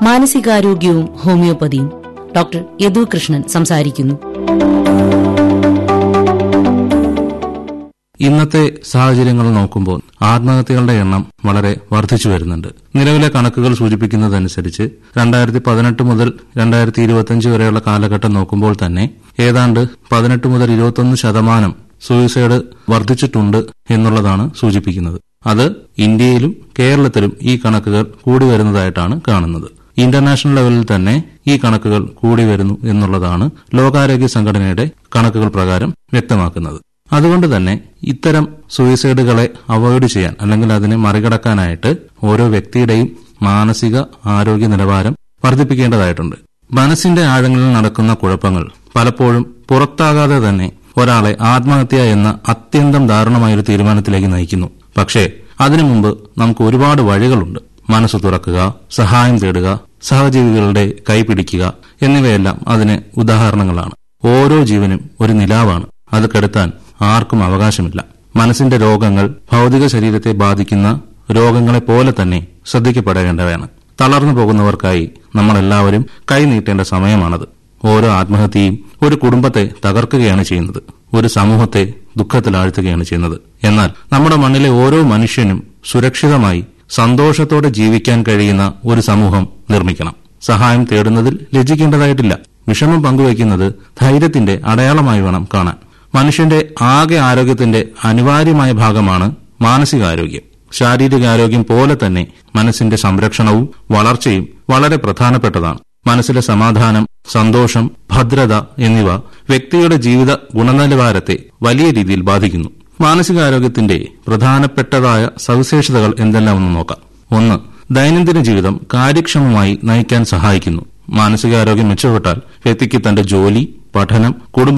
മാനസികാരോഗ്യവും ഹോമിയോപ്പതിയും ഡോക്ടർ യദു കൃഷ്ണൻ സംസാരിക്കുന്നു ഇന്നത്തെ സാഹചര്യങ്ങൾ നോക്കുമ്പോൾ ആത്മഹത്യകളുടെ എണ്ണം വളരെ വർദ്ധിച്ചു വരുന്നുണ്ട് നിലവിലെ കണക്കുകൾ സൂചിപ്പിക്കുന്നതനുസരിച്ച് രണ്ടായിരത്തി പതിനെട്ട് മുതൽ രണ്ടായിരത്തി ഇരുപത്തിയഞ്ച് വരെയുള്ള കാലഘട്ടം നോക്കുമ്പോൾ തന്നെ ഏതാണ്ട് പതിനെട്ട് മുതൽ ഇരുപത്തൊന്ന് ശതമാനം സൂയിസൈഡ് വർദ്ധിച്ചിട്ടുണ്ട് എന്നുള്ളതാണ് സൂചിപ്പിക്കുന്നത് അത് ഇന്ത്യയിലും കേരളത്തിലും ഈ കണക്കുകൾ കൂടി വരുന്നതായിട്ടാണ് കാണുന്നത് ഇന്റർനാഷണൽ ലെവലിൽ തന്നെ ഈ കണക്കുകൾ കൂടി വരുന്നു എന്നുള്ളതാണ് ലോകാരോഗ്യ സംഘടനയുടെ കണക്കുകൾ പ്രകാരം വ്യക്തമാക്കുന്നത് അതുകൊണ്ട് തന്നെ ഇത്തരം സൂയിസൈഡുകളെ അവോയ്ഡ് ചെയ്യാൻ അല്ലെങ്കിൽ അതിനെ മറികടക്കാനായിട്ട് ഓരോ വ്യക്തിയുടെയും മാനസിക ആരോഗ്യ നിലവാരം വർദ്ധിപ്പിക്കേണ്ടതായിട്ടുണ്ട് മനസ്സിന്റെ ആഴങ്ങളിൽ നടക്കുന്ന കുഴപ്പങ്ങൾ പലപ്പോഴും പുറത്താകാതെ തന്നെ ഒരാളെ ആത്മഹത്യ എന്ന അത്യന്തം ദാരുണമായ ഒരു തീരുമാനത്തിലേക്ക് നയിക്കുന്നു പക്ഷേ അതിനു മുമ്പ് നമുക്ക് ഒരുപാട് വഴികളുണ്ട് മനസ്സ് തുറക്കുക സഹായം തേടുക സഹജീവികളുടെ കൈപിടിക്കുക എന്നിവയെല്ലാം അതിന് ഉദാഹരണങ്ങളാണ് ഓരോ ജീവനും ഒരു നിലാവാണ് അത് കെടുത്താൻ ആർക്കും അവകാശമില്ല മനസ്സിന്റെ രോഗങ്ങൾ ഭൗതിക ശരീരത്തെ ബാധിക്കുന്ന രോഗങ്ങളെ പോലെ തന്നെ ശ്രദ്ധിക്കപ്പെടേണ്ടവയാണ് തളർന്നു പോകുന്നവർക്കായി നമ്മളെല്ലാവരും കൈനീട്ടേണ്ട സമയമാണത് ഓരോ ആത്മഹത്യയും ഒരു കുടുംബത്തെ തകർക്കുകയാണ് ചെയ്യുന്നത് ഒരു സമൂഹത്തെ ദുഃഖത്തിലാഴ്ത്തുകയാണ് ചെയ്യുന്നത് എന്നാൽ നമ്മുടെ മണ്ണിലെ ഓരോ മനുഷ്യനും സുരക്ഷിതമായി സന്തോഷത്തോടെ ജീവിക്കാൻ കഴിയുന്ന ഒരു സമൂഹം നിർമ്മിക്കണം സഹായം തേടുന്നതിൽ ലജ്ജിക്കേണ്ടതായിട്ടില്ല വിഷമം പങ്കുവയ്ക്കുന്നത് ധൈര്യത്തിന്റെ അടയാളമായി വേണം കാണാൻ മനുഷ്യന്റെ ആകെ ആരോഗ്യത്തിന്റെ അനിവാര്യമായ ഭാഗമാണ് മാനസികാരോഗ്യം ശാരീരികാരോഗ്യം പോലെ തന്നെ മനസ്സിന്റെ സംരക്ഷണവും വളർച്ചയും വളരെ പ്രധാനപ്പെട്ടതാണ് മനസ്സിലെ സമാധാനം സന്തോഷം ഭദ്രത എന്നിവ വ്യക്തിയുടെ ജീവിത ഗുണനിലവാരത്തെ വലിയ രീതിയിൽ ബാധിക്കുന്നു മാനസികാരോഗ്യത്തിന്റെ പ്രധാനപ്പെട്ടതായ സവിശേഷതകൾ എന്തെല്ലാം ഒന്ന് നോക്കാം ഒന്ന് ദൈനംദിന ജീവിതം കാര്യക്ഷമമായി നയിക്കാൻ സഹായിക്കുന്നു മാനസികാരോഗ്യം മെച്ചപ്പെട്ടാൽ വ്യക്തിക്ക് തന്റെ ജോലി പഠനം കുടുംബ